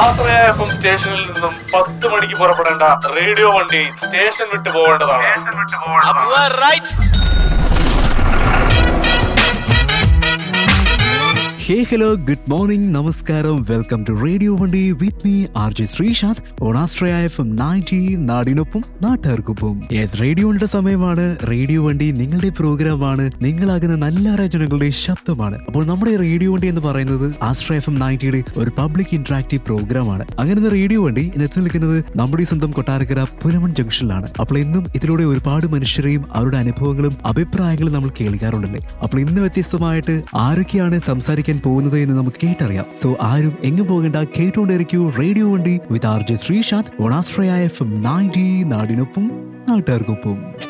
ഓണാശ്രയ F M സ്റ്റേഷനിൽ നിന്നും പത്ത് മണിക്ക് പുറപ്പെടേണ്ട റേഡിയോ വണ്ടി സ്റ്റേഷൻ വിട്ടു പോകേണ്ടതാണ് right hey hello good morning നമസ്കാരം welcome to radio Vandi with me R J Sreesanth ഓണാസ്ട്രയ എഫ് എം നയൻറ്റി നാടിനൊപ്പം നാട്ടുകാർക്കൊപ്പം യെസ് റേഡിയോയുടെ സമയമാണ് റേഡിയോ വണ്ടി നിങ്ങളുടെ പ്രോഗ്രാമാണ് നിങ്ങളാകുന്ന നല്ല രചനകളുടെ ശബ്ദമാണ് അപ്പോൾ നമ്മുടെ റേഡിയോ വണ്ടി എന്ന് പറയുന്നത് ആസ്ട്ര എഫ് എം നയൻറ്റിയുടെ ഒരു പബ്ലിക് ഇന്ററാക്റ്റീവ് പ്രോഗ്രാമാണ് അങ്ങനെ റേഡിയോ വണ്ടി ഇന്ന് എത്തി നിൽക്കുന്നത് നമ്മുടെ ഈ സ്വന്തം കൊട്ടാരക്കര പുലമൺ ജംഗ്ഷനിലാണ് അപ്പോൾ ഇന്നും ഇതിലൂടെ ഒരുപാട് മനുഷ്യരെയും അവരുടെ അനുഭവങ്ങളും അഭിപ്രായങ്ങളും നമ്മൾ കേൾക്കാറുണ്ടല്ലേ അപ്പോൾ ഇന്ന് വ്യത്യസ്തമായിട്ട് ആരൊക്കെയാണ് സംസാരിക്കാൻ പോകുന്നത് എന്ന് നമുക്ക് കേട്ടറിയാം സോ ആരും എങ്ങും പോകേണ്ട കേട്ടുകൊണ്ടിരിക്കൂ radio Vandi with R J Sreesanth ഓണാസ്ട്രയ എഫ് എം നയൻറ്റി നാടിനൊപ്പം നാട്ടുകാർക്കൊപ്പം